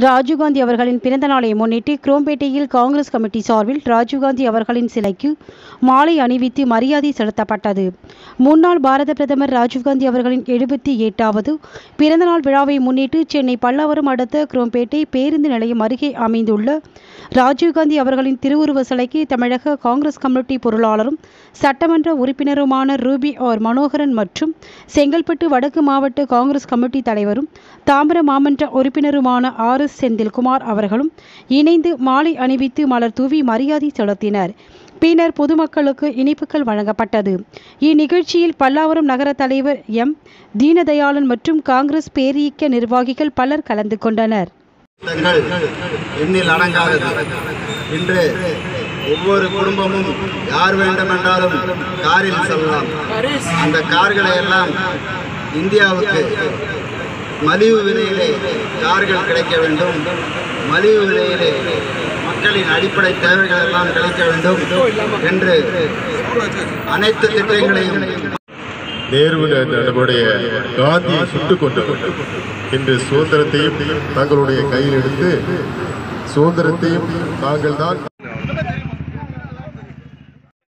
ராஜீவ்காந்தி அவர்களின் பிறந்த நாளை முன்னிட்டு குரோம்பேட்டையில் காங்கிரஸ் கமிட்டி சார்பில் ராஜீவ்காந்தி அவர்களின் சிலைக்கு மாலை அணிவித்து மரியாதை செலுத்தப்பட்டது முன்னாள் பாரத பிரதமர் ராஜீவ்காந்தி அவர்களின் எழுபத்தி எட்டாவது பிறந்தநாள் விழாவை முன்னிட்டு சென்னை பல்லாவரம் அடுத்த குரோம்பேட்டை பேருந்து நிலையம் அருகே அமைந்துள்ள ராஜீவ்காந்தி அவர்களின் திருவுருவ சிலைக்கு தமிழக காங்கிரஸ் கமிட்டி பொருளாளரும் சட்டமன்ற உறுப்பினருமான ரூபி ஆர் மனோகரன் மற்றும் செங்கல்பட்டு வடக்கு மாவட்ட காங்கிரஸ் கமிட்டி தலைவரும் தாம்பரம் மாமன்ற உறுப்பினருமான ஆர் எஸ் செந்தில்குமார் அவர்களும் இணைந்து மாலை அணிவித்து மலர் தூவி மரியாதை செலுத்தினர் பின்னர் பொதுமக்களுக்கு இனிப்புகள் வழங்கப்பட்டது இந்நிகழ்ச்சியில் பல்லாவரம் நகர தலைவர் எம் தீனதயாளன் மற்றும் காங்கிரஸ் பேரியக்க நிர்வாகிகள் பலர் கலந்து கொண்டனர் திட்டங்கள் எண்ணில் அடங்காதது இன்று ஒவ்வொரு குடும்பமும் யார் வேண்டுமென்றாலும் காரில் செல்லலாம் அந்த கார்களை எல்லாம் இந்தியாவுக்கு மலிவு விலையிலே கார்கள் கிடைக்க வேண்டும் மலிவு விலையிலே மக்களின் அடிப்படை தேவைகள் எல்லாம் கிடைக்க வேண்டும் என்று அனைத்து திட்டங்களையும் நேருவின் நம்முடைய காந்தியை சுட்டுக் கொண்டவர் இன்று சுதந்திரத்தையும் தங்களுடைய கையில் எடுத்து சுதந்திரத்தையும் தாங்கள் தான்